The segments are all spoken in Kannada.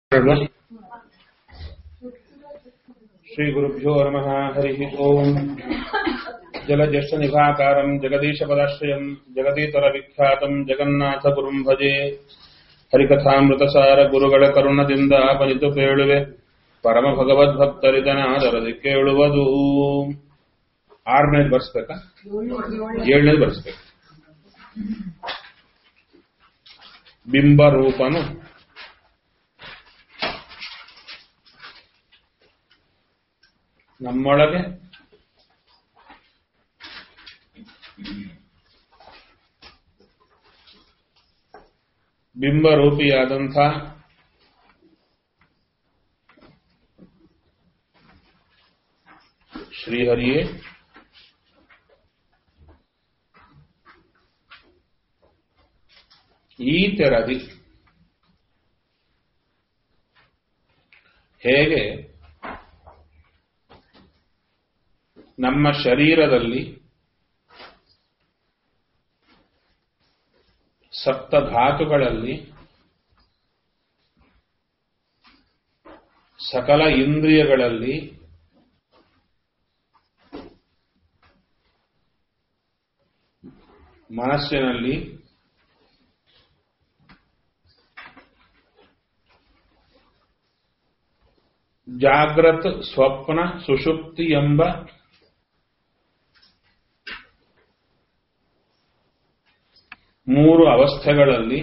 श्रीगुरुभ्यो नमः हरिः ओम् जलज्येष्ठनिभाकारम् जगदीशपदाश्रयम् जगदीतरविख्यातम् ಜಗನ್ನಾಥಗುರುಂ ಭಜೆ ಹರಿಕಥಾಮೃತಸಾರ ಗುರುಗಳ ಕರುಣದಿಂದ ಪನಿತು ಕೇಳುವೆ ಪರಮ ಭಗವದ್ಭಕ್ತರಿದನಾದರದಿ ಕೇಳುವುದು ಆರನೇದು ಬರ್ಸ್ಬೇಕಾ ಏಳನೇದು ಬರ್ಸ್ಬೇಕು ಬಿಂಬರೂಪನು ನಮ್ಮೊಳಗೆ ಬಿಂಬರೂಪಿಯಾದಂಥ ಶ್ರೀಹರಿಯೇ ಈ ತೆರದಿ ಹೇಗೆ ನಮ್ಮ ಶರೀರದಲ್ಲಿ ಸಪ್ತಧಾತುಗಳಲ್ಲಿ ಸಕಲ ಇಂದ್ರಿಯಗಳಲ್ಲಿ ಮನಸ್ಸಿನಲ್ಲಿ ಜಾಗ್ರತ್ ಸ್ವಪ್ನ ಸುಷುಪ್ತಿ ಎಂಬ ಮೂರು ಅವಸ್ಥೆಗಳಲ್ಲಿ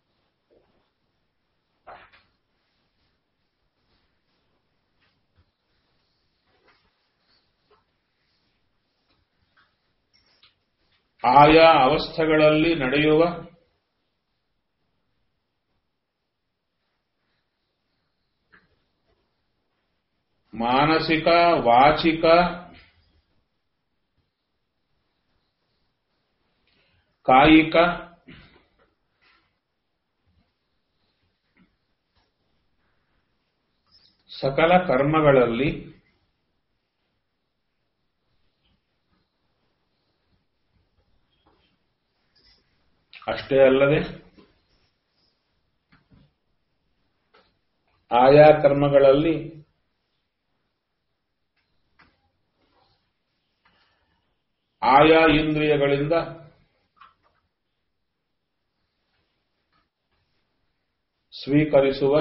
ಆಯಾ ಅವಸ್ಥೆಗಳಲ್ಲಿ ನಡೆಯುವ ಮಾನಸಿಕ ವಾಚಿಕ ಕಾಯಿಕ ಸಕಲ ಕರ್ಮಗಳಲ್ಲಿ ಅಷ್ಟೇ ಅಲ್ಲದೆ ಆಯಾ ಕರ್ಮಗಳಲ್ಲಿ ಆಯಾ ಇಂದ್ರಿಯಗಳಿಂದ ಸ್ವೀಕರಿಸುವ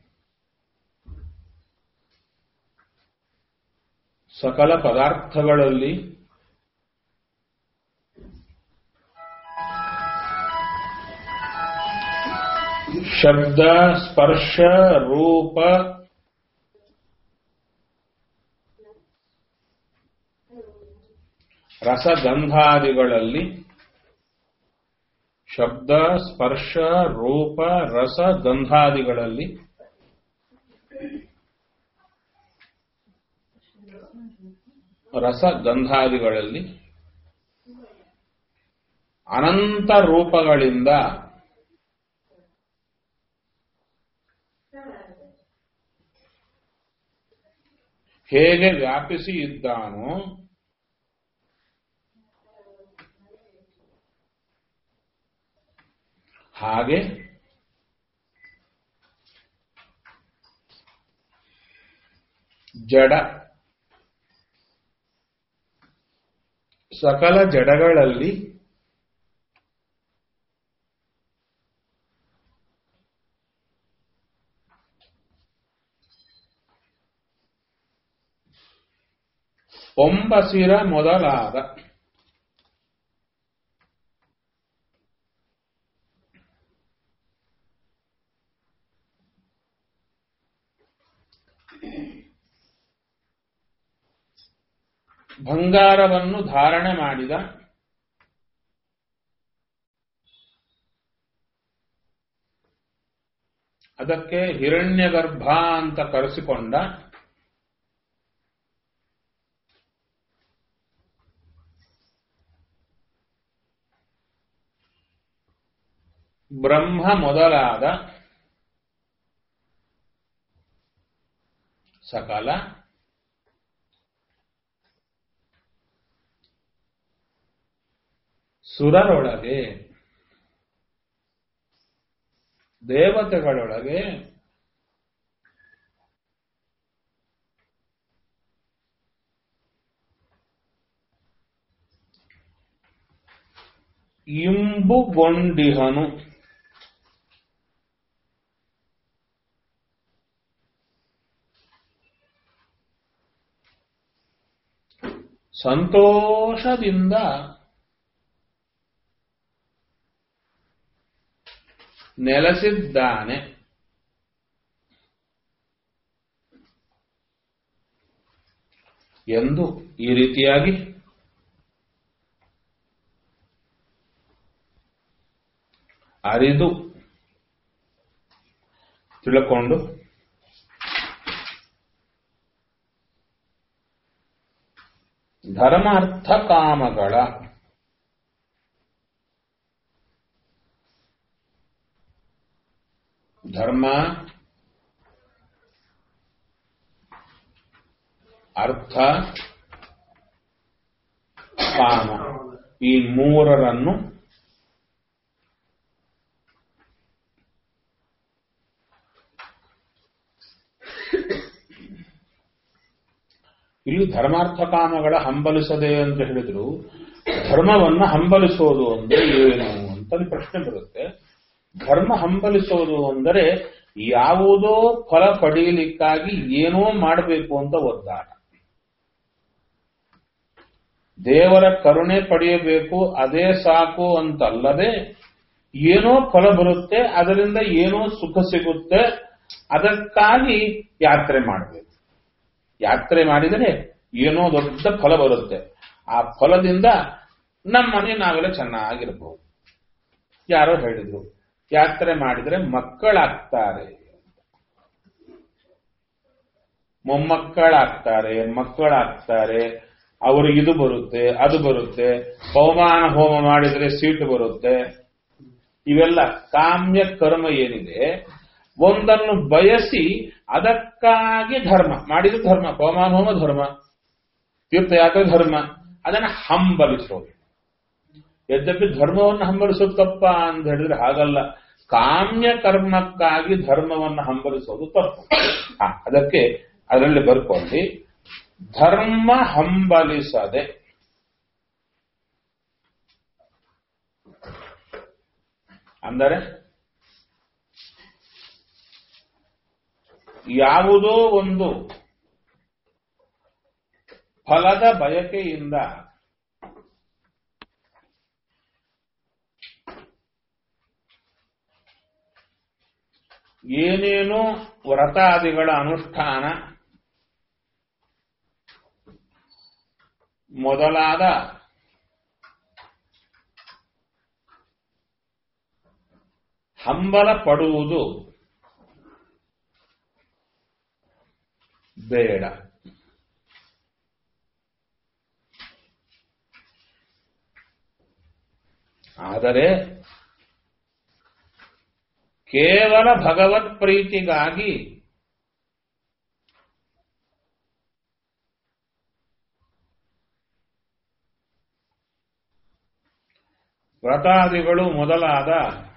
ಸಕಲ ಪದಾರ್ಥಗಳಲ್ಲಿ ಶಬ್ದ ಸ್ಪರ್ಶ ರೂಪ ರಸಗಂಧಾದಿಗಳಲ್ಲಿ ಶಬ್ದ ಸ್ಪರ್ಶ ರೂಪ ರಸ ಗಂಧಾದಿಗಳಲ್ಲಿ ರಸಗಂಧಾದಿಗಳಲ್ಲಿ ಅನಂತ ರೂಪಗಳಿಂದ ಹೇಗೆ ವ್ಯಾಪಿಸಿ ಇದ್ದಾನೋ ಹಾಗೆ ಜಡ ಸಕಲ ಜಡಗಳಲ್ಲಿ ಒಂಬಸಿರ ಮೊದಲಾದ ಬಂಗಾರವನ್ನು ಧಾರಣೆ ಮಾಡಿದ ಅದಕ್ಕೆ ಹಿರಣ್ಯಗರ್ಭ ಅಂತ ಕರೆಸಿಕೊಂಡ ಬ್ರಹ್ಮ ಮೊದಲಾದ ಸಕಲ ಸುರರೊಳಗೆ ದೇವತೆಗಳೊಳಗೆ ಇಂಬುಗೊಂಡಿಹನು ಸಂತೋಷದಿಂದ ನೆಲೆಸಿದ್ದಾನೆ ಎಂದು ಈ ರೀತಿಯಾಗಿ ಅರಿದು ತಿಳ್ಕೊಂಡು ಧರ್ಮಾರ್ಥ ಕಾಮಗಳ ಧರ್ಮ ಅರ್ಥ ಕಾಮ ಈ ಮೂರರನ್ನು ಇಲ್ಲಿ ಧರ್ಮಾರ್ಥ ಕಾಮಗಳ ಹಂಬಲಿಸದೆ ಅಂತ ಹೇಳಿದ್ರು ಧರ್ಮವನ್ನ ಹಂಬಲಿಸೋದು ಅಂದ್ರೆ ಏನು ಅಂತ ಅಲ್ಲಿ ಪ್ರಶ್ನೆ ಬರುತ್ತೆ ಧರ್ಮ ಹಂಬಲಿಸೋದು ಅಂದರೆ ಯಾವುದೋ ಫಲ ಪಡೆಯಲಿಕ್ಕಾಗಿ ಏನೋ ಮಾಡಬೇಕು ಅಂತ ಒದ್ದಾಟ ದೇವರ ಕರುಣೆ ಪಡೆಯಬೇಕು ಅದೇ ಸಾಕು ಅಂತಲ್ಲದೆ ಏನೋ ಫಲ ಬರುತ್ತೆ ಅದರಿಂದ ಏನೋ ಸುಖ ಸಿಗುತ್ತೆ ಅದಕ್ಕಾಗಿ ಯಾತ್ರೆ ಮಾಡಬೇಕು ಯಾತ್ರೆ ಮಾಡಿದರೆ ಏನೋ ದೊಡ್ಡ ಫಲ ಬರುತ್ತೆ ಆ ಫಲದಿಂದ ನಮ್ಮ ಮನೆ ನಾವೆಲ್ಲ ಚೆನ್ನಾಗಿರ್ಬಹುದು ಯಾರೋ ಹೇಳಿದ್ರು ಯಾತ್ರೆ ಮಾಡಿದ್ರೆ ಮಕ್ಕಳಾಗ್ತಾರೆ ಮೊಮ್ಮಕ್ಕಳಾಗ್ತಾರೆ ಮಕ್ಕಳಾಗ್ತಾರೆ ಅವ್ರಿಗೆ ಇದು ಬರುತ್ತೆ ಅದು ಬರುತ್ತೆ ಪವಮಾನ ಹೋಮ ಮಾಡಿದ್ರೆ ಸೀಟು ಬರುತ್ತೆ ಇವೆಲ್ಲ ಕಾಮ್ಯ ಕರ್ಮ ಏನಿದೆ ಒಂದನ್ನು ಬಯಸಿ ಅದಕ್ಕಾಗಿ ಧರ್ಮ ಮಾಡಿದ ಧರ್ಮ ಪವಮಾನ ಹೋಮ ಧರ್ಮ ತೀರ್ಥಯಾತ್ರೆ ಧರ್ಮ ಅದನ್ನ ಹಂಬಲಿಸೋದು ಯದ್ಯಪಿ ಧರ್ಮವನ್ನು ಹಂಬಲಿಸೋದು ತಪ್ಪ ಅಂತ ಹೇಳಿದ್ರೆ ಹಾಗಲ್ಲ ಕಾಮ್ಯ ಕರ್ಮಕ್ಕಾಗಿ ಧರ್ಮವನ್ನು ಹಂಬಲಿಸೋದು ತಪ್ಪು ಆ, ಅದಕ್ಕೆ ಅದರಲ್ಲಿ ಬರ್ಕೊಳ್ಳಿ ಧರ್ಮ ಹಂಬಲಿಸದೆ ಅಂದರೆ ಯಾವುದೋ ಒಂದು ಫಲದ ಬಯಕೆಯಿಂದ ಏನೇನೋ ವ್ರತಾದಿಗಳ ಅನುಷ್ಠಾನ ಮೊದಲಾದ ಹಂಬಲ ಪಡುವುದು ಬೇಡ ಆದರೆ ಕೇವಲ ಭಗವತ್ ಪ್ರೀತಿಗಾಗಿ ವ್ರತಾದಿಗಳು ಮೊದಲಾದ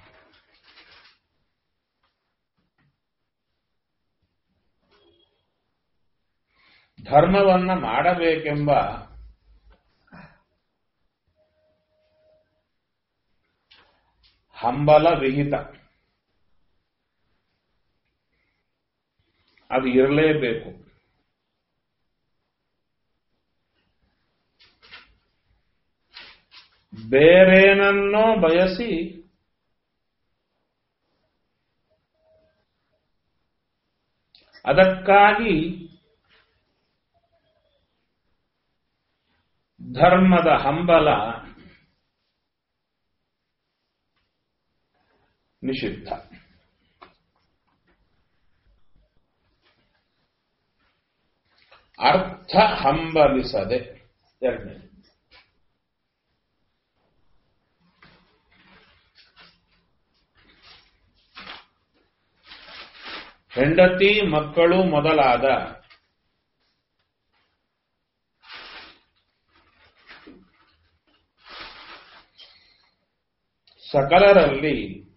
ಧರ್ಮವನ್ನ ಮಾಡಬೇಕೆಂಬ ಹಂಬಲ ವಿಹಿತ ಅದು ಇರಲೇಬೇಕು ಬೇರೇನನ್ನೋ ಬಯಸಿ ಅದಕ್ಕಾಗಿ ಧರ್ಮದ ಹಂಬಲ ನಿಷಿದ್ಧ ಅರ್ಥ ಹಂಬಲಿಸದೆ ಎರಡನೇ ಹೆಂಡತಿ ಮಕ್ಕಳು ಮೊದಲಾದ ಸಕಲರಲ್ಲಿ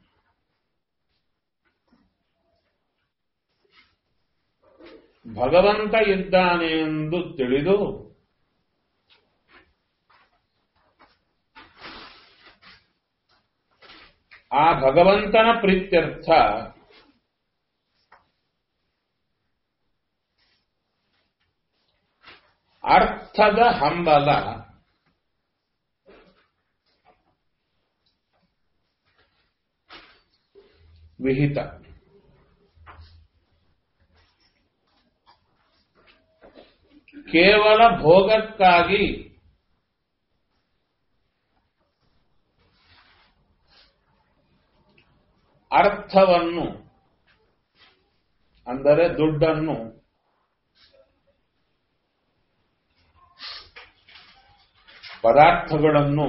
ಭಗವಂತ ಇದ್ದಾನೆ ಎಂದು ತಿಳಿದು ಆ ಭಗವಂತನ ಪ್ರೀತ್ಯರ್ಥ ಅರ್ಥದ ಹಂಬಲ ವಿಹಿತ ಕೇವಲ ಭೋಗಕ್ಕಾಗಿ ಅರ್ಥವನ್ನು ಅಂದರೆ ದುಡ್ಡನ್ನು ಪದಾರ್ಥಗಳನ್ನು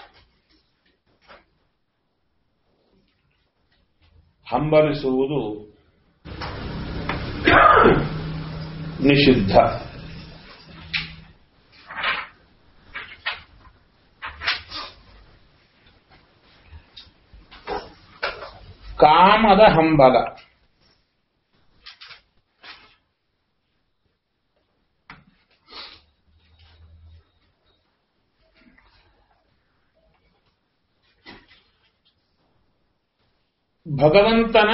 ಹಂಬಲಿಸುವುದು ನಿಷಿದ್ಧ ಕಾಮದ ಹಂಬಲ ಭಗವಂತನ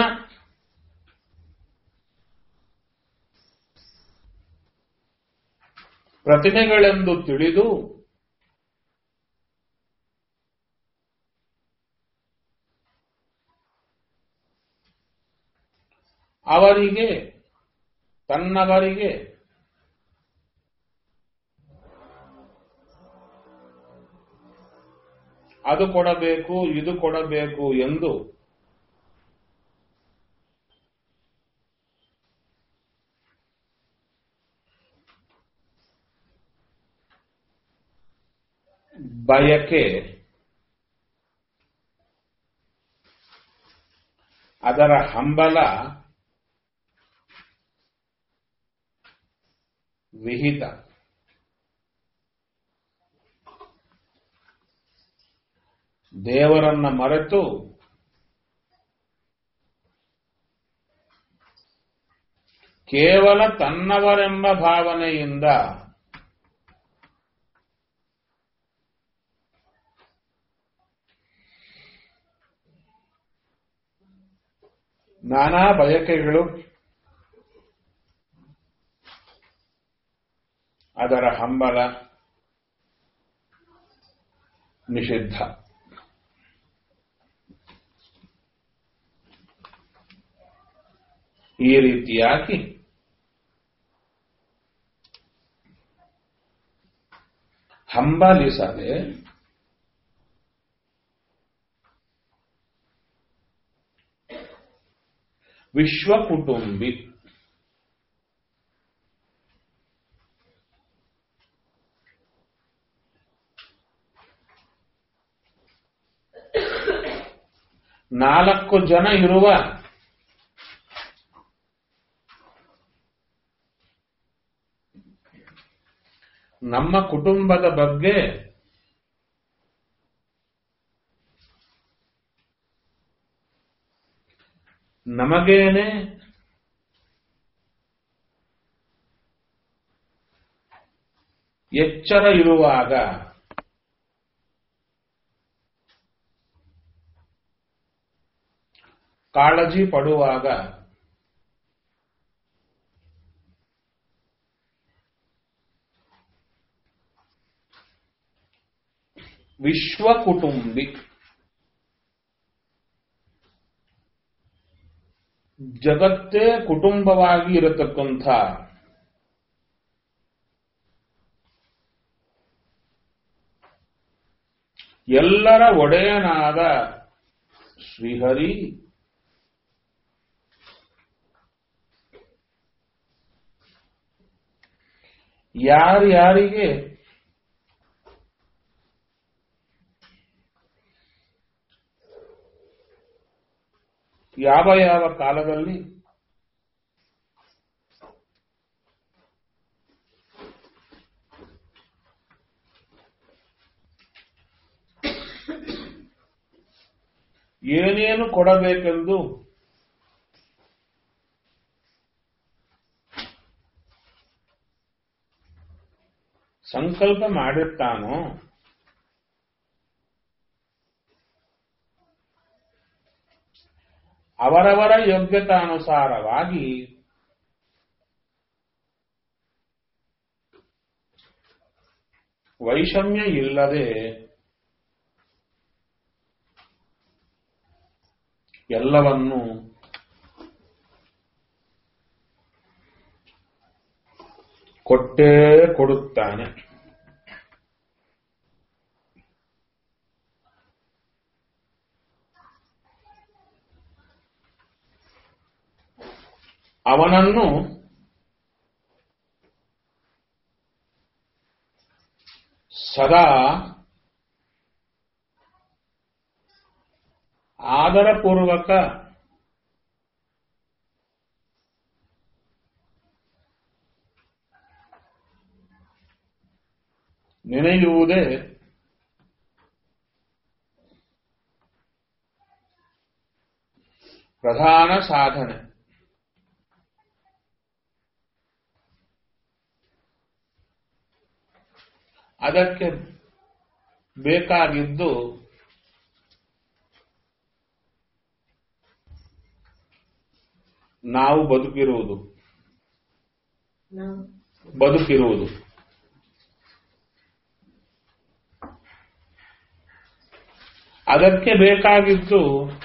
ಪ್ರತಿಮೆಗಳೆಂದು ತಿಳಿದು ಅವರಿಗೆ ತನ್ನವರಿಗೆ ಅದು ಕೊಡಬೇಕು ಇದು ಕೊಡಬೇಕು ಎಂದು ಬಯಕೆ ಅದರ ಹಂಬಲ ವಿಹಿತ ದೇವರನ್ನ ಮರೆತು ಕೇವಲ ತನ್ನವರೆಂಬ ಭಾವನೆಯಿಂದ ನಾನಾ ಬಯಕೆಗಳು ಅದರ ಹಂಬಲ ನಿಷಿದ್ಧ ಈ ರೀತಿಯಾಗಿ ಹಂಬಲಿಸದೆ ವಿಶ್ವ ಕುಟುಂಬಿ ನಾಲ್ಕು ಜನ ಇರುವ ನಮ್ಮ ಕುಟುಂಬದ ಬಗ್ಗೆ ನಮಗೇನೆ ಎಚ್ಚರ ಇರುವಾಗ ಕಾಳಜಿ ಪಡುವಾಗ ವಿಶ್ವ ಕುಟುಂಬಿ ಜಗತ್ತೇ ಕುಟುಂಬವಾಗಿ ಇರತಕ್ಕಂಥ ಎಲ್ಲರ ಒಡೆಯನಾದ ಶ್ರೀಹರಿ ಯಾರ್ಯಾರಿಗೆ ಯಾವ ಯಾವ ಕಾಲದಲ್ಲಿ ಏನೇನು ಕೊಡಬೇಕೆಂದು ಸಂಕಲ್ಪ ಮಾಡಿರ್ತಾನೋ ಅವರವರ ಯೋಗ್ಯತಾನುಸಾರವಾಗಿ ವೈಷಮ್ಯ ಇಲ್ಲದೆ ಎಲ್ಲವನ್ನು ಕೊಟ್ಟೇ ಕೊಡುತ್ತಾನೆ ಅವನನ್ನು ಸದಾ ಆದರಪೂರ್ವಕ ನೆನೆಯುವುದೇ ಪ್ರಧಾನ ಸಾಧನೆ ಅದಕ್ಕೆ ಬೇಕಾಗಿದ್ದು ನಾವು ಬದುಕಿರುವುದು ನಾವು ಬದುಕಿರುವುದು ಅದಕ್ಕೆ ಬೇಕಾಗಿದ್ದು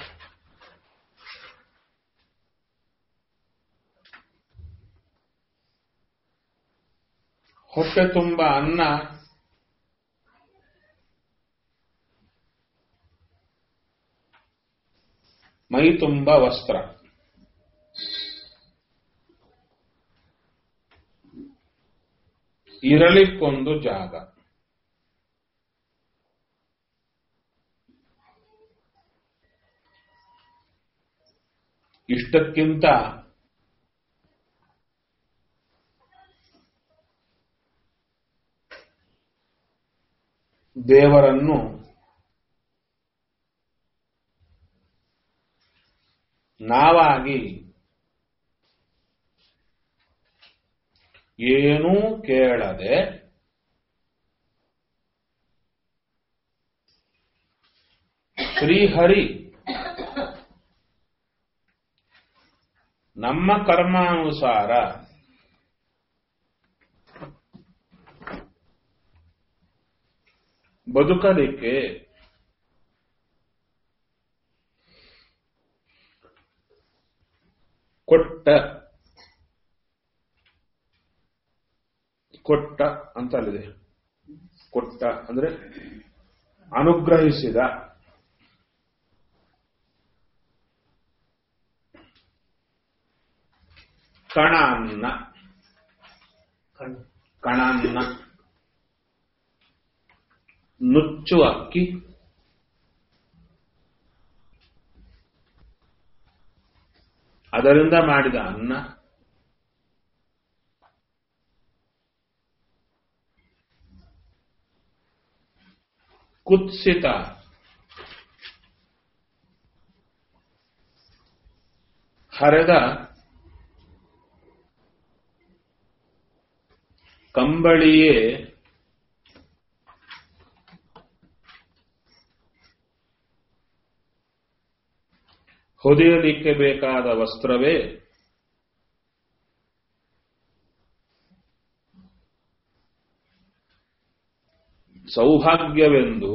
ಹೊಟ್ಟೆ ತುಂಬ ಅನ್ನ ಮೈ ತುಂಬ ವಸ್ತ್ರ ಇರಲಿಕ್ಕೊಂದು ಜಾಗ ಇಷ್ಟಕ್ಕಿಂತ ದೇವರನ್ನು ನಾವಾಗಿ ಏನೂ ಕೇಳದೆ ಶ್ರೀಹರಿ ನಮ್ಮ ಕರ್ಮಾನುಸಾರ ಬದುಕಲಿಕ್ಕೆ ಕೊಟ್ಟ ಕೊಟ್ಟ ಅಂತ ಅಲ್ಲಿದೆ ಕೊಟ್ಟ ಅಂದ್ರೆ ಅನುಗ್ರಹಿಸಿದ ಕಣಾನ್ನ ಕಣ್ಣು ಕಣಾನ್ನ ನುಚ್ಚು ಅಕ್ಕಿ ಅದರಿಂದ ಮಾಡಿದ ಅನ್ನ ಕುತ್ಸಿತ ಹರಿದ ಕಂಬಳಿಯೇ ಹೊದೆಯಲಿಕ್ಕೆ ಬೇಕಾದ ವಸ್ತ್ರವೇ ಸೌಭಾಗ್ಯವೆಂದು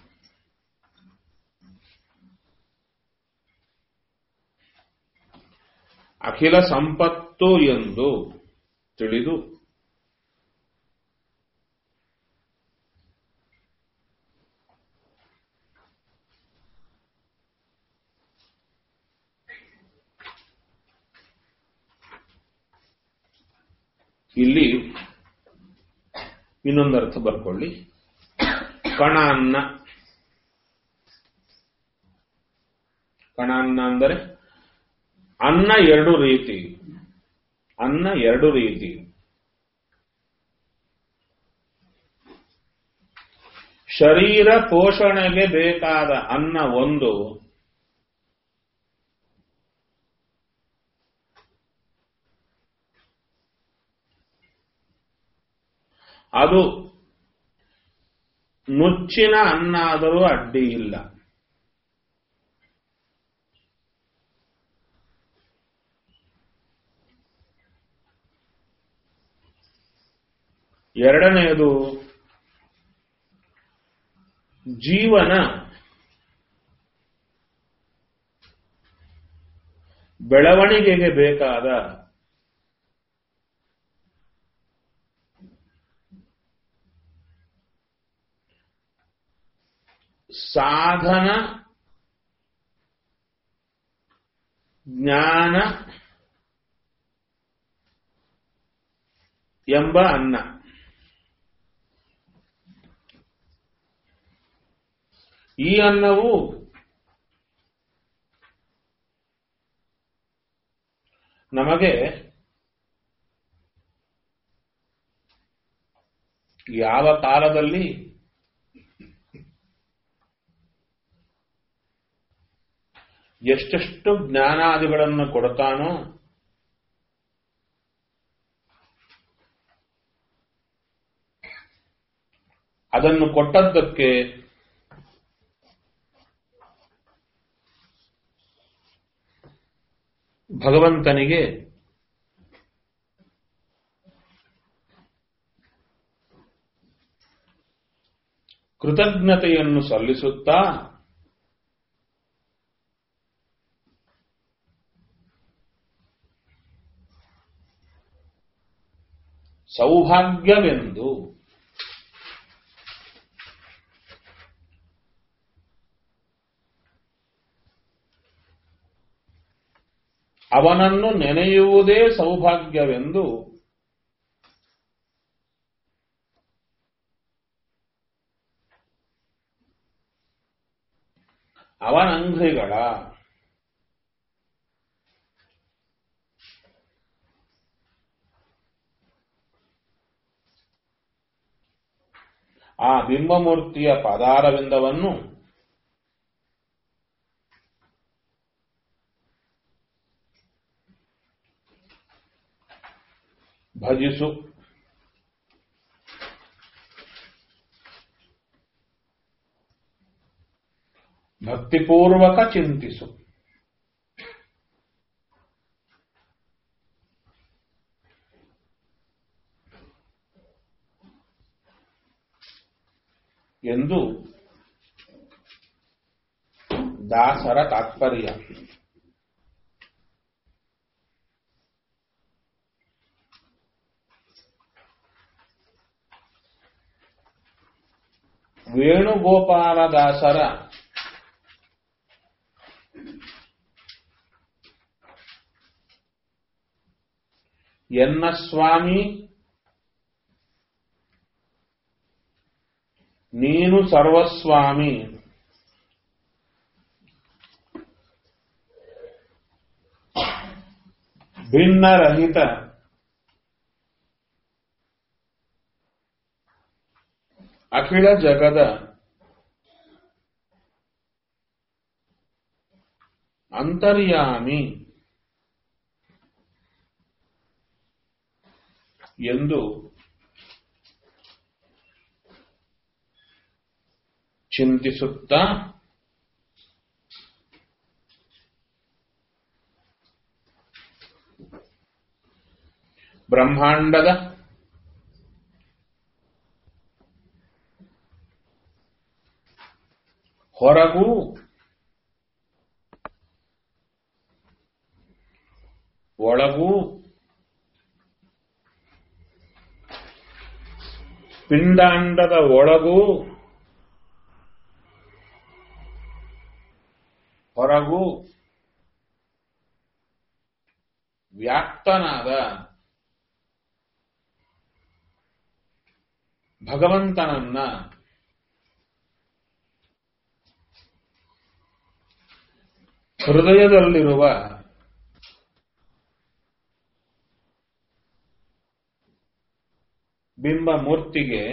ಅಖಿಲ ಸಂಪತ್ತು ಎಂದು ತಿಳಿದು ಇಲ್ಲಿ ಇನ್ನೊಂದು ಅರ್ಥ ಬರ್ಕೊಳ್ಳಿ ಕಣ ಅನ್ನ ಕಣ ಅನ್ನ ಅಂದರೆ ಅನ್ನ ಎರಡು ರೀತಿ ಅನ್ನ ಎರಡು ರೀತಿ ಶರೀರ ಪೋಷಣೆಗೆ ಬೇಕಾದ ಅನ್ನ ಒಂದು ಅದು ನುಚ್ಚಿನ ಅನ್ನ ಆದರೂ ಅಡ್ಡಿ ಇಲ್ಲ ಎರಡನೆಯದು ಜೀವನ ಬೆಳವಣಿಗೆಗೆ ಬೇಕಾದ ಸಾಧನ ಜ್ಞಾನ ಎಂಬ ಅನ್ನ ಈ ಅನ್ನವು ನಮಗೆ ಯಾವ ಕಾಲದಲ್ಲಿ ಎಷ್ಟೆಷ್ಟು ಜ್ಞಾನಾದಿಗಳನ್ನು ಕೊಡ್ತಾನೋ ಅದನ್ನು ಕೊಟ್ಟದ್ದಕ್ಕೆ ಭಗವಂತನಿಗೆ ಕೃತಜ್ಞತೆಯನ್ನು ಸಲ್ಲಿಸುತ್ತಾ ಸೌಭಾಗ್ಯವೆಂದು ಅವನನ್ನು ನೆನೆಯುವುದೇ ಸೌಭಾಗ್ಯವೆಂದು ಅವನಂಘ್ರಿಗಳ ಆ ಬಿಂಬಮೂರ್ತಿಯ ಪದಾರವಿಂದವನ್ನು ಭಜಿಸು ಭಕ್ತಿಪೂರ್ವಕ ಚಿಂತಿಸು ಎಂದು ದಾಸರ ತಾತ್ಪರ್ಯ ವೇಣುಗೋಪಾಲದಾಸರ ಎನ್ನ ಸ್ವಾಮಿ ನೀನು ಸರ್ವಸ್ವಾಮಿ ಭಿನ್ನರಹಿತ ಅಖಿಲ ಜಗದ ಅಂತರ್ಯಾಮಿ ಎಂದು ಚಿಂತಿಸುತ್ತಾ ಬ್ರಹ್ಮಾಂಡದ ಹೊರಗೂ ಒಳಗೂ ಪಿಂಡಾಂಡದ ಒಳಗೂ ಹೊರಗೂ ವ್ಯಾಪ್ತನಾದ ಭಗವಂತನನ್ನ ಹೃದಯದಲ್ಲಿರುವ ಬಿಂಬ ಮೂರ್ತಿಗೆ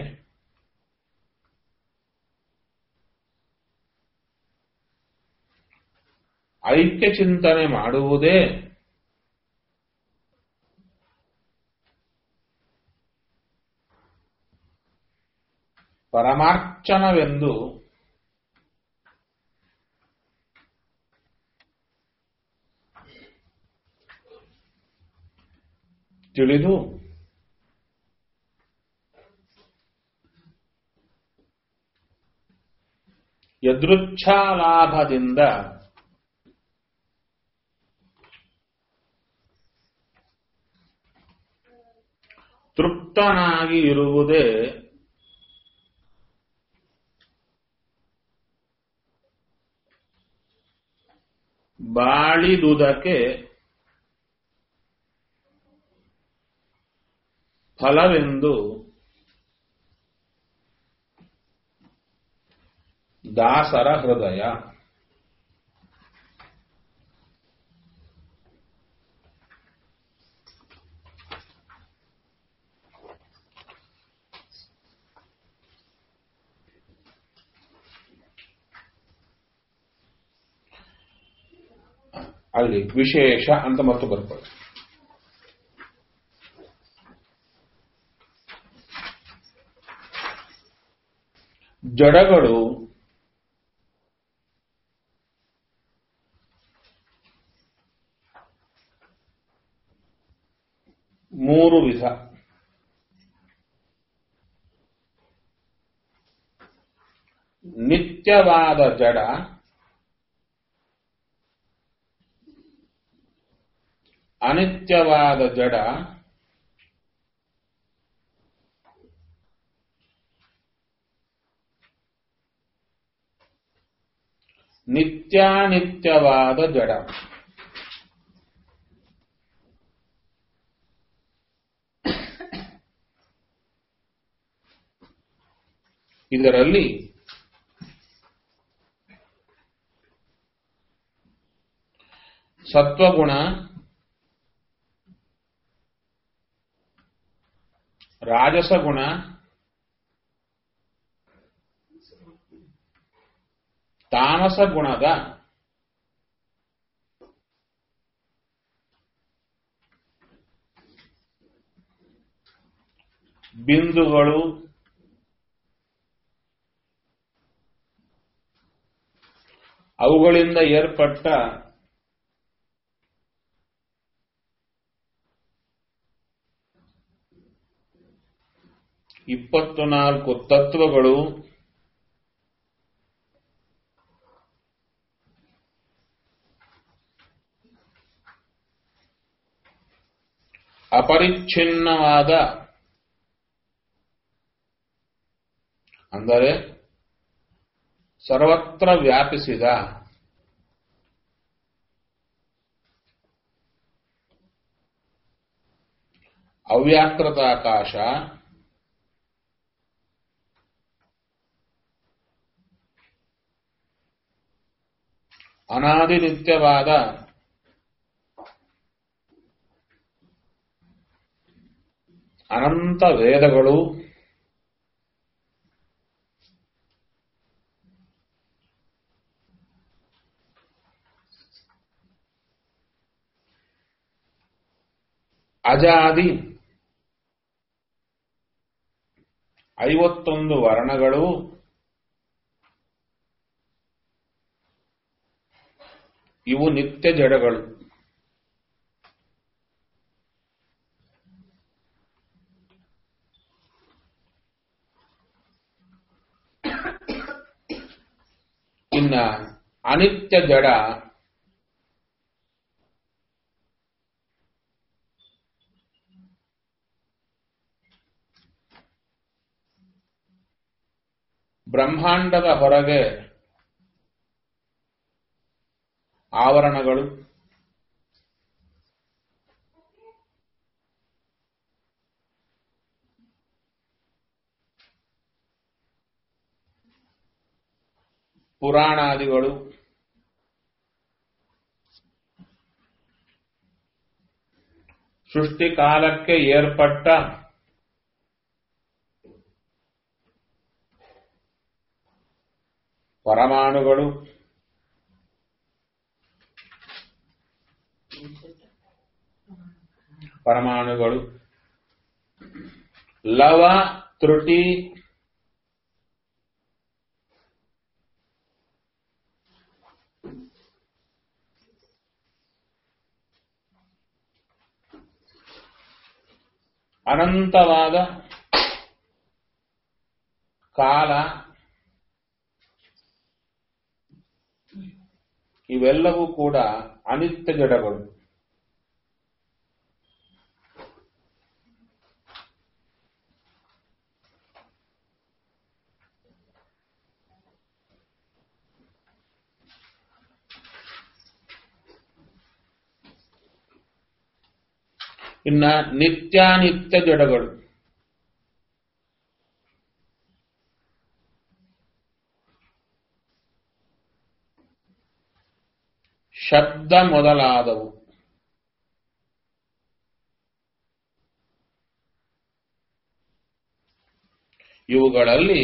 ಐಕ್ಯ ಚಿಂತನೆ ಮಾಡುವುದೇ ಪರಮಾರ್ಚನವೆಂದು ತಿಳಿದು ಯದೃಚ್ಛಾಲಾಭದಿಂದ ತೃಪ್ತನಾಗಿ ಇರುವುದೇ ಬಾಳಿದುದಕ್ಕೆ ಫಲವೆಂದು ದಾಸರ ಹೃದಯ ಅಲ್ಲಿ ವಿಶೇಷ ಅಂತ ಮತ್ತು ಬರ್ಕೊಳ್ಳಿ ಜಡಗಳು ಮೂರು ವಿಧ ನಿತ್ಯವಾದ ಜಡ ಅನಿತ್ಯವಾದ ಜಡ ನಿತ್ಯಾನಿತ್ಯವಾದ ಜಡ ಇದರಲ್ಲಿ ಸತ್ವಗುಣ ರಾಜಸ ಗುಣ ತಾಮಸ ಗುಣದ ಬಿಂದುಗಳು ಅವುಗಳಿಂದ ಏರ್ಪಟ್ಟ ಇಪ್ಪತ್ತು ನಾಲ್ಕು ತತ್ವಗಳು ಅಪರಿಚ್ಛಿನ್ನವಾದ ಅಂದರೆ ಸರ್ವತ್ರ ವ್ಯಾಪಿಸಿದ ಅವ್ಯಾಕೃತ ಆಕಾಶ ಅನಾದಿ ನಿತ್ಯವಾದ ಅನಂತ ವೇದಗಳು ಅಜಾದಿ ಐವತ್ತೊಂದು ವರ್ಣಗಳು ಇವು ನಿತ್ಯ ಜಡಗಳು ಇನ್ನ ಅನಿತ್ಯ ಜಡ ಬ್ರಹ್ಮಾಂಡದ ಹೊರಗೆ ಆವರಣಗಳು ಪುರಾಣಾದಿಗಳು ಸೃಷ್ಟಿ ಕಾಲಕ್ಕೆ ಏರ್ಪಟ್ಟ ಪರಮಾಣುಗಳು ಪರಮಾಣುಗಳು ಲವ ತ್ರುಟಿ ಅನಂತವಾದ ಕಾಲ ಇವೆಲ್ಲವೂ ಕೂಡ ಅನಿತ್ಯ ಜಡಗಳು ಇನ್ನ ನಿತ್ಯಾನಿತ್ಯ ಜಡಗಳು ಶಬ್ದ ಮೊದಲಾದವು ಇವುಗಳಲ್ಲಿ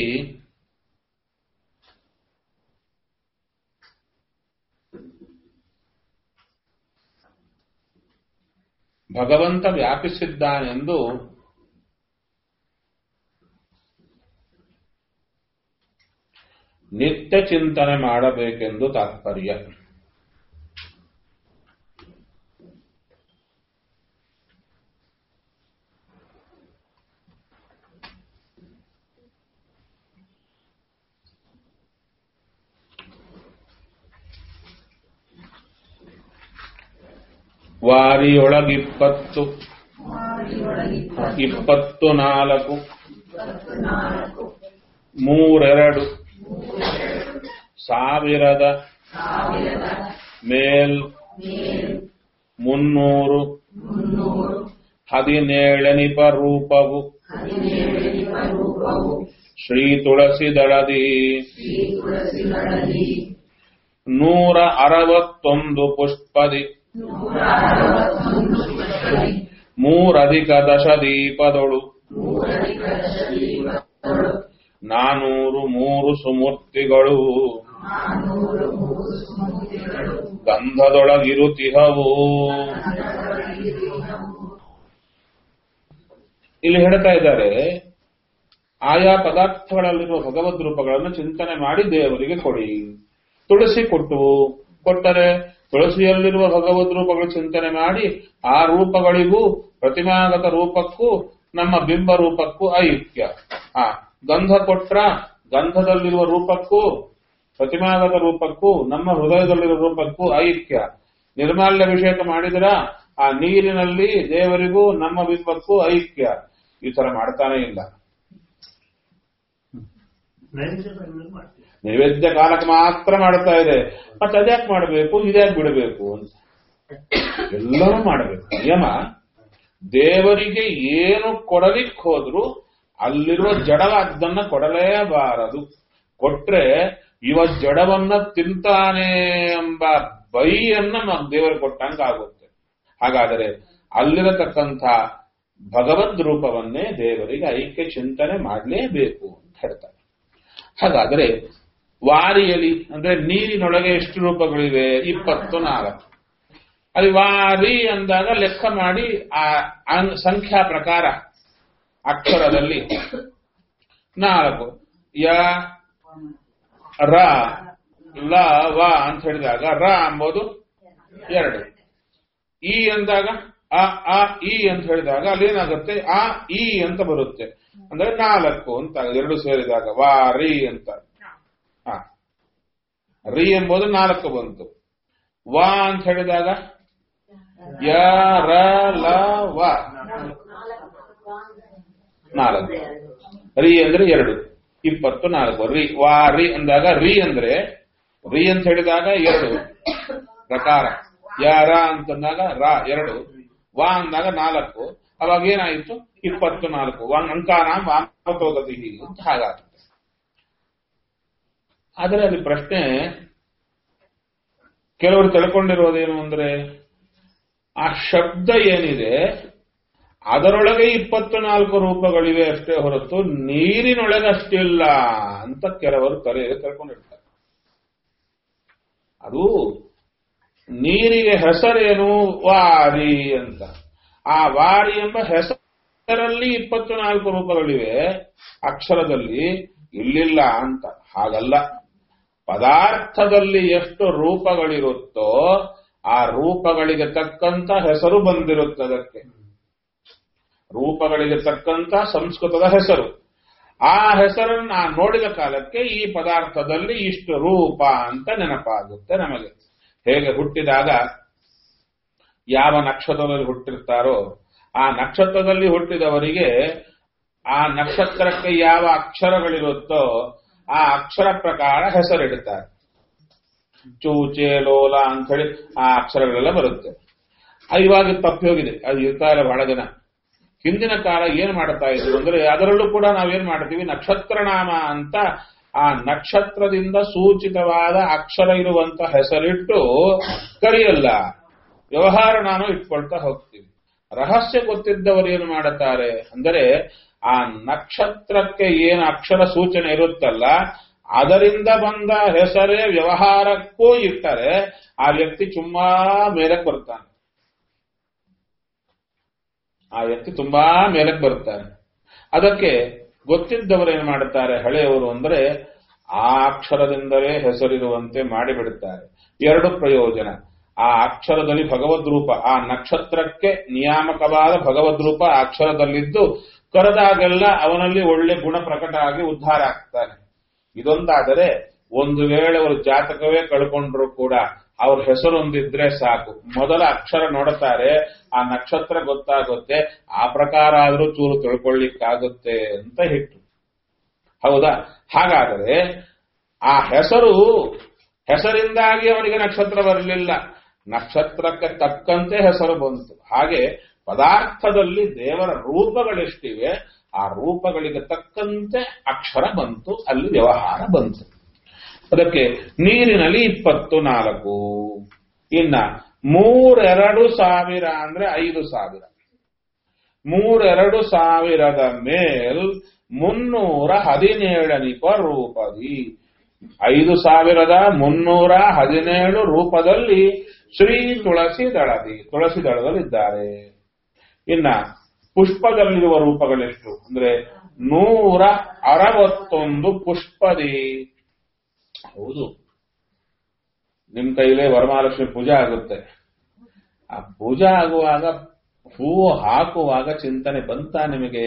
ಭಗವಂತ ವ್ಯಾಪಿಸಿದ್ದಾನೆಂದು ನಿತ್ಯ ಚಿಂತನೆ ಮಾಡಬೇಕೆಂದು ತಾತ್ಪರ್ಯ ವಾರಿಯೊಳಗಿಪ್ಪತ್ತು ಇಪ್ಪತ್ತು ನಾಲ್ಕು ಮೂರೆರಡು ಸಾವಿರದ ಮೇಲ್ ಮುನ್ನೂರು ಹದಿನೇಳನಿಪ ರೂಪವು ಶ್ರೀ ತುಳಸಿ ದಳದಿ ನೂರ ಅರವತ್ತೊಂದು ಪುಷ್ಪದಿ ಮೂರಧಿಕ ದಶ ದೀಪದೊಳು ನಾನೂರು ಮೂರು ಸುಮೂರ್ತಿಗಳು ಗಂಧದೊಳಗಿರುತಿಹವು ಇಲ್ಲಿ ಹೇಳ್ತಾ ಇದ್ದಾರೆ ಆಯಾ ಪದಾರ್ಥಗಳಲ್ಲಿರುವ ಭಗವದ್ ರೂಪಗಳನ್ನು ಚಿಂತನೆ ಮಾಡಿ ದೇವರಿಗೆ ಕೊಡಿ ತುಳಸಿ ಕೊಟ್ಟು ಕೊಟ್ಟರೆ ತುಳಸಿಯಲ್ಲಿರುವ ಭಗವದ್ ರೂಪಗಳು ಚಿಂತನೆ ಮಾಡಿ ಆ ರೂಪಗಳಿಗೂ ಪ್ರತಿಮಾಗತ ರೂಪಕ್ಕೂ ನಮ್ಮ ಬಿಂಬ ರೂಪಕ್ಕೂ ಐಕ್ಯ ಆ ಗಂಧ ಕೊಟ್ರ ಗಂಧದಲ್ಲಿರುವ ರೂಪಕ್ಕೂ ಪ್ರತಿಮಾಗತ ರೂಪಕ್ಕೂ ನಮ್ಮ ಹೃದಯದಲ್ಲಿರುವ ರೂಪಕ್ಕೂ ಐಕ್ಯ ನಿರ್ಮಾಲ್ಯ ಅಭಿಷೇಕ ಮಾಡಿದ್ರ ಆ ನೀರಿನಲ್ಲಿ ದೇವರಿಗೂ ನಮ್ಮ ಬಿಂಬಕ್ಕೂ ಐಕ್ಯ ಈ ತರ ಮಾಡ್ತಾನೆ ಇಲ್ಲ ನೈವೇದ್ಯ ಬಂದ್ಮೇಲೆ ಮಾಡ್ತೀವಿ ನೈವೇದ್ಯ ಕಾಲಕ್ಕೆ ಮಾತ್ರ ಮಾಡ್ತಾ ಇದೆ ಮತ್ತೆ ಅದ್ಯಾಕ್ ಮಾಡಬೇಕು ಇದ್ಯಾಕ್ ಬಿಡಬೇಕು ಅಂತ ಎಲ್ಲರೂ ಮಾಡಬೇಕು ನಿಯಮ ದೇವರಿಗೆ ಏನು ಕೊಡಲಿಕ್ಕೆ ಹೋದ್ರು ಅಲ್ಲಿರುವ ಜಡವಾದ್ದನ್ನ ಕೊಡಲೇಬಾರದು ಕೊಟ್ರೆ ಇವ ಜಡವನ್ನ ತಿಂತಾನೆ ಎಂಬ ಬೈಯನ್ನ ಮ- ದೇವರು ಕೊಟ್ಟಂಗ ಆಗುತ್ತೆ ಹಾಗಾದರೆ ಅಲ್ಲಿರತಕ್ಕಂಥ ಭಗವದ್ ರೂಪವನ್ನೇ ದೇವರಿಗೆ ಐಕ್ಯ ಚಿಂತನೆ ಮಾಡಲೇಬೇಕು ಅಂತ ಹೇಳ್ತಾರೆ ಹಾಗಾದ್ರೆ ವಾರಿಯಲ್ಲಿ ಅಂದ್ರೆ ನೀರಿನೊಳಗೆ ಎಷ್ಟು ರೂಪಗಳಿವೆ ಇಪ್ಪತ್ತು ನಾಲ್ಕು ಅಲ್ಲಿ ವಾರಿ ಅಂದಾಗ ಲೆಕ್ಕ ಮಾಡಿ ಆ ಅನ್- ಸಂಖ್ಯಾ ಪ್ರಕಾರ ಅಕ್ಷರದಲ್ಲಿ ನಾಲ್ಕು ಯ ರ ಲ ವ ಅಂತ ಹೇಳಿದಾಗ ರ ಎಂಬುದು ಎರಡು ಈ ಅಂದಾಗ ಅ ಆ ಇ ಅಂತ ಹೇಳಿದಾಗ ಅಲ್ಲಿ ಏನಾಗುತ್ತೆ ಆ ಇ ಅಂತ ಬರುತ್ತೆ ಅಂದ್ರೆ ನಾಲ್ಕು ಅಂತ ಎರಡು ಸೇರಿದಾಗ ವಾ ರಿ ಅಂತ ಹ ರಿ ಎಂಬುದು ನಾಲ್ಕು ಬಂತು ವಾ ಅಂತ ಹೇಳಿದಾಗ ಯ ರ ಲ ವ ನಾಲ್ಕು ರಿ ಅಂದ್ರೆ ಎರಡು ಇಪ್ಪತ್ತು ನಾಲ್ಕು ರಿ ವಾ ರಿ ಅಂದಾಗ ರಿ ಅಂದ್ರೆ ರಿ ಅಂತ ಹೇಳಿದಾಗ ಎರಡು ಪ್ರಕಾರ ಯ ರ ಅಂತಂದಾಗ ರ ಎರಡು ವಾ ಅಂದಾಗ ನಾಲ್ಕು ಅವಾಗ ಏನಾಯಿತು ಇಪ್ಪತ್ತು ನಾಲ್ಕು ವಾಂಗ್ ಅಂಕಾನಾಂ ವಾಮತೋಗತಿ ಅಂತ ಹಾಗಾಗುತ್ತೆ ಆದರೆ ಅಲ್ಲಿ ಪ್ರಶ್ನೆ ಕೆಲವರು ತಿಳ್ಕೊಂಡಿರೋದೇನು ಅಂದ್ರೆ ಆ ಶಬ್ದ ಏನಿದೆ ಅದರೊಳಗೆ ಇಪ್ಪತ್ತು ನಾಲ್ಕು ರೂಪಗಳಿವೆ ಅಷ್ಟೇ ಹೊರತು ನೀರಿನೊಳಗೆ ಅಷ್ಟಿಲ್ಲ ಅಂತ ಕೆಲವರು ತಲೆ ತಿಳ್ಕೊಂಡಿರ್ತಾರೆ ಅದು ನೀರಿಗೆ ಹೆಸರೇನು ವಾರಿ ಅಂತ ಆ ವಾರಿ ಎಂಬ ಹೆಸರಲ್ಲಿ ಇಪ್ಪತ್ತು ನಾಲ್ಕು ರೂಪಗಳಿವೆ ಅಕ್ಷರದಲ್ಲಿ ಇಲ್ಲಿಲ್ಲ ಅಂತ ಹಾಗಲ್ಲ ಪದಾರ್ಥದಲ್ಲಿ ಎಷ್ಟು ರೂಪಗಳಿರುತ್ತೋ ಆ ರೂಪಗಳಿಗೆ ತಕ್ಕಂತ ಹೆಸರು ಬಂದಿರುತ್ತೆ ಅದಕ್ಕೆ ರೂಪಗಳಿಗೆ ತಕ್ಕಂತ ಸಂಸ್ಕೃತದ ಹೆಸರು ಆ ಹೆಸರನ್ನು ನೋಡಿದ ಕಾಲಕ್ಕೆ ಈ ಪದಾರ್ಥದಲ್ಲಿ ಇಷ್ಟು ರೂಪ ಅಂತ ನೆನಪಾಗುತ್ತೆ ನಮಗೆ ಹೇಗೆ ಹುಟ್ಟಿದಾಗ ಯಾವ ನಕ್ಷತ್ರದಲ್ಲಿ ಹುಟ್ಟಿರ್ತಾರೋ ಆ ನಕ್ಷತ್ರದಲ್ಲಿ ಹುಟ್ಟಿದವರಿಗೆ ಆ ನಕ್ಷತ್ರಕ್ಕೆ ಯಾವ ಅಕ್ಷರಗಳಿರುತ್ತೋ ಆ ಅಕ್ಷರ ಪ್ರಕಾರ ಹೆಸರಿಡುತ್ತಾರೆ ಚೂಚೆ ಲೋಲ ಅಂತ ಹೇಳಿ ಆ ಅಕ್ಷರಗಳೆಲ್ಲ ಬರುತ್ತೆ ಆ, ಇವಾಗ ತಪ್ಪಿ ಹೋಗಿದೆ ಅದು ಇರ್ತಾ ಇಲ್ಲ ಬಹಳ ಜನ ಹಿಂದಿನ ಕಾಲ ಏನ್ ಮಾಡ್ತಾ ಇದ್ರು ಅಂದ್ರೆ ಅದರಲ್ಲೂ ಕೂಡ ನಾವೇನ್ ಮಾಡ್ತೀವಿ ನಕ್ಷತ್ರ ನಾಮ ಅಂತ ಆ ನಕ್ಷತ್ರದಿಂದ ಸೂಚಿತವಾದ ಅಕ್ಷರ ಇರುವಂತ ಹೆಸರಿಟ್ಟು ಕರೆಯಲ್ಲ ವ್ಯವಹಾರ ನಾನು ಇಟ್ಕೊಳ್ತಾ ಹೋಗ್ತೀವಿ ರಹಸ್ಯ ಗೊತ್ತಿದ್ದವರು ಏನು ಮಾಡುತ್ತಾರೆ ಅಂದರೆ ಆ ನಕ್ಷತ್ರಕ್ಕೆ ಏನು ಅಕ್ಷರ ಸೂಚನೆ ಇರುತ್ತಲ್ಲ ಅದರಿಂದ ಬಂದ ಹೆಸರೇ ವ್ಯವಹಾರಕ್ಕೂ ಇರ್ತಾರೆ ಆ ವ್ಯಕ್ತಿ ತುಂಬಾ ಮೇಲಕ್ಕೆ ಬರ್ತಾನೆ ಆ ವ್ಯಕ್ತಿ ತುಂಬಾ ಮೇಲಕ್ಕೆ ಬರ್ತಾನೆ ಅದಕ್ಕೆ ಗೊತ್ತಿದ್ದವರು ಏನು ಮಾಡುತ್ತಾರೆ ಹಳೆಯವರು ಅಂದ್ರೆ ಆ ಅಕ್ಷರದಿಂದಲೇ ಹೆಸರಿರುವಂತೆ ಮಾಡಿಬಿಡುತ್ತಾರೆ ಎರಡು ಪ್ರಯೋಜನ ಆ ಅಕ್ಷರದಲ್ಲಿ ಭಗವದ್ ರೂಪ ಆ ನಕ್ಷತ್ರಕ್ಕೆ ನಿಯಾಮಕವಾದ ಭಗವದ್ ರೂಪ ಆ ಅಕ್ಷರದಲ್ಲಿದ್ದು ಕರೆದಾಗೆಲ್ಲ ಅವನಲ್ಲಿ ಒಳ್ಳೆ ಗುಣ ಪ್ರಕಟ ಆಗಿ ಉದ್ಧಾರ ಆಗ್ತಾನೆ ಇದೊಂದಾದರೆ ಒಂದು ವೇಳೆ ಅವರು ಜಾತಕವೇ ಕಳ್ಕೊಂಡ್ರು ಕೂಡ ಅವ್ರ ಹೆಸರೊಂದಿದ್ರೆ ಸಾಕು ಮೊದಲ ಅಕ್ಷರ ನೋಡುತ್ತಾರೆ ಆ ನಕ್ಷತ್ರ ಗೊತ್ತಾಗುತ್ತೆ ಆ ಪ್ರಕಾರ ಆದ್ರೂ ಚೂರು ತಿಳ್ಕೊಳ್ಳಿಕ್ಕಾಗುತ್ತೆ ಅಂತ ಹಿಟ್ಟು ಹೌದಾ ಹಾಗಾದರೆ ಆ ಹೆಸರು ಹೆಸರಿಂದಾಗಿ ಅವನಿಗೆ ನಕ್ಷತ್ರ ಬರಲಿಲ್ಲ ನಕ್ಷತ್ರಕ್ಕೆ ತಕ್ಕಂತೆ ಹೆಸರು ಬಂತು ಹಾಗೆ ಪದಾರ್ಥದಲ್ಲಿ ದೇವರ ರೂಪಗಳೆಷ್ಟಿವೆ ಆ ರೂಪಗಳಿಗೆ ತಕ್ಕಂತೆ ಅಕ್ಷರ ಬಂತು ಅಲ್ಲಿ ವ್ಯವಹಾರ ಬಂತು ಅದಕ್ಕೆ ನೀರಿನಲ್ಲಿ ಇಪ್ಪತ್ತು ನಾಲ್ಕು ಇನ್ನ ಮೂರೆರಡು ಸಾವಿರ ಅಂದ್ರೆ ಐದು ಸಾವಿರ ಮೂರೆರಡು ಸಾವಿರದ ಮೇಲ್ ಮುನ್ನೂರ ಹದಿನೇಳನಿಪ ರೂಪದಿ ಐದು ಸಾವಿರದ ಮುನ್ನೂರ ಹದಿನೇಳು ರೂಪದಲ್ಲಿ ಶ್ರೀ ತುಳಸಿ ದಳದಿ ತುಳಸಿ ದಳದಲ್ಲಿದ್ದಾರೆ ಇನ್ನ ಪುಷ್ಪದಲ್ಲಿರುವ ರೂಪಗಳೆಷ್ಟು ಅಂದ್ರೆ ನೂರ ಅರವತ್ತೊಂದು ಪುಷ್ಪದಿ ಹೌದು ನಿಮ್ ಕೈಲೇ ವರಮಹಾಲಕ್ಷ್ಮಿ ಪೂಜೆ ಆಗುತ್ತೆ ಆ ಪೂಜಾ ಆಗುವಾಗ ಹೂವು ಹಾಕುವಾಗ ಚಿಂತನೆ ಬಂತ ನಿಮಗೆ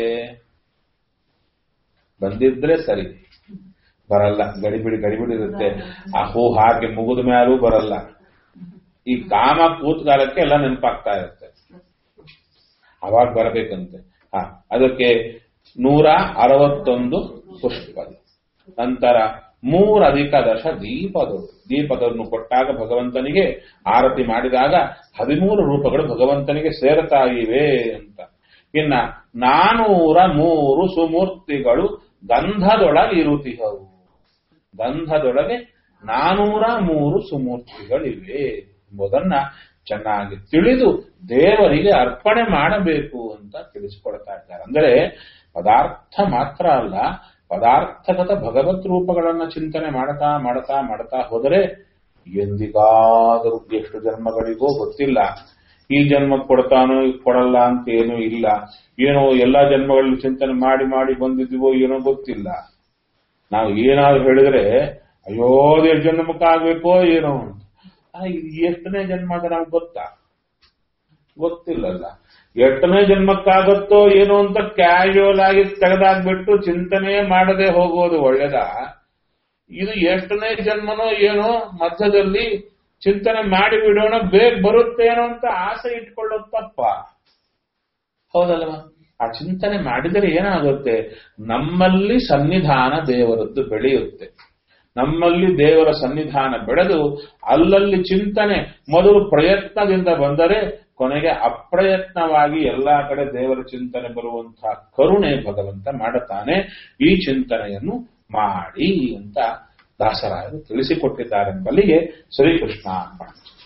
ಬಂದಿದ್ರೆ ಸರಿ ಬರಲ್ಲ ಗಡಿಬಿಡಿ ಗಡಿಬಿಡಿ ಇರುತ್ತೆ ಆ ಹೂ ಹಾಕಿ ಮುಗಿದ ಮೇಲೂ ಬರಲ್ಲ ಈ ಕಾಮ ಕೂತ್ಕಾಲಕ್ಕೆ ಎಲ್ಲ ನೆನಪಾಗ್ತಾ ಇರುತ್ತೆ ಅವಾಗ ಬರಬೇಕಂತೆ ಹ ಅದಕ್ಕೆ ನೂರ ಅರವತ್ತೊಂದು ಪುಷ್ಪದ ನಂತರ ಮೂರ ಅಧಿಕ ದಶ ದೀಪದಳು ದೀಪದನ್ನು ಕೊಟ್ಟಾಗ ಭಗವಂತನಿಗೆ ಆರತಿ ಮಾಡಿದಾಗ ಹದಿಮೂರು ರೂಪಗಳು ಭಗವಂತನಿಗೆ ಸೇರ್ತಾ ಇವೆ ಅಂತ ಇನ್ನ ನಾನೂರ ಮೂರು ಸುಮೂರ್ತಿಗಳು ಗಂಧದೊಳಗಿರುತಿಹವು ಗಂಧದೊಳಗೆ ನಾನೂರ ಮೂರು ಸುಮೂರ್ತಿಗಳಿವೆ ಎಂಬುದನ್ನ ಚೆನ್ನಾಗಿ ತಿಳಿದು ದೇವರಿಗೆ ಅರ್ಪಣೆ ಮಾಡಬೇಕು ಅಂತ ತಿಳಿಸಿಕೊಡ್ತಾ ಇದ್ದಾರೆ ಅಂದರೆ ಪದಾರ್ಥ ಮಾತ್ರ ಅಲ್ಲ ಪದಾರ್ಥಗತ ಭಗವತ್ ರೂಪಗಳನ್ನ ಚಿಂತನೆ ಮಾಡ್ತಾ ಮಾಡ್ತಾ ಮಾಡ್ತಾ ಹೋದರೆ ಎಂದಿಗಾದರೂ ಎಷ್ಟು ಜನ್ಮಗಳಿಗೋ ಗೊತ್ತಿಲ್ಲ ಈ ಜನ್ಮ ಕೊಡ್ತಾನೋ ಕೊಡಲ್ಲ ಅಂತ ಏನೂ ಇಲ್ಲ ಏನೋ ಎಲ್ಲಾ ಜನ್ಮಗಳಲ್ಲಿ ಚಿಂತನೆ ಮಾಡಿ ಮಾಡಿ ಬಂದಿದ್ದೀವೋ ಏನೋ ಗೊತ್ತಿಲ್ಲ ನಾವು ಏನಾದ್ರು ಹೇಳಿದ್ರೆ ಅಯ್ಯೋ ಎಷ್ಟು ಜನ್ಮಕ್ಕೆ ಆಗ್ಬೇಕೋ ಏನೋ ಅಂತ ಆ, ಇದು ಎಷ್ಟನೇ ಜನ್ಮ ಅಂತ ನಮ್ಗೆ ಗೊತ್ತಾ ಗೊತ್ತಿಲ್ಲಲ್ಲ ಎಷ್ಟನೇ ಜನ್ಮಕ್ಕಾಗತ್ತೋ ಏನೋ ಅಂತ ಕ್ಯಾಶುವಲ್ ಆಗಿ ತೆಗೆದಾಕ್ಬಿಟ್ಟು ಚಿಂತನೆ ಮಾಡದೆ ಹೋಗೋದು ಒಳ್ಳೇದ ಇದು ಎಷ್ಟನೇ ಜನ್ಮನೋ ಏನೋ ಮಧ್ಯದಲ್ಲಿ ಚಿಂತನೆ ಮಾಡಿ ಬಿಡೋಣ ಬೇಗ ಬರುತ್ತೇನೋ ಅಂತ ಆಸೆ ಇಟ್ಕೊಳ್ಳೋದು ತಪ್ಪ ಹೌದಲ್ವಾ ಆ ಚಿಂತನೆ ಮಾಡಿದರೆ ಏನಾಗುತ್ತೆ ನಮ್ಮಲ್ಲಿ ಸನ್ನಿಧಾನ ದೇವರದ್ದು ಬೆಳೆಯುತ್ತೆ ನಮ್ಮಲ್ಲಿ ದೇವರ ಸನ್ನಿಧಾನ ಬೆಳೆದು ಅಲ್ಲಲ್ಲಿ ಚಿಂತನೆ ಮೊದಲು ಪ್ರಯತ್ನದಿಂದ ಬಂದರೆ ಕೊನೆಗೆ ಅಪ್ರಯತ್ನವಾಗಿ ಎಲ್ಲಾ ಕಡೆ ದೇವರ ಚಿಂತನೆ ಬರುವಂತಹ ಕರುಣೆ ಭಗವಂತ ಮಾಡುತ್ತಾನೆ ಈ ಚಿಂತನೆಯನ್ನು ಮಾಡಿ ಅಂತ ದಾಸರಾಯರು ತಿಳಿಸಿಕೊಟ್ಟಿದ್ದಾರೆಂಬಲ್ಲಿಗೆ ಶ್ರೀಕೃಷ್ಣ ಅರ್ಪಣ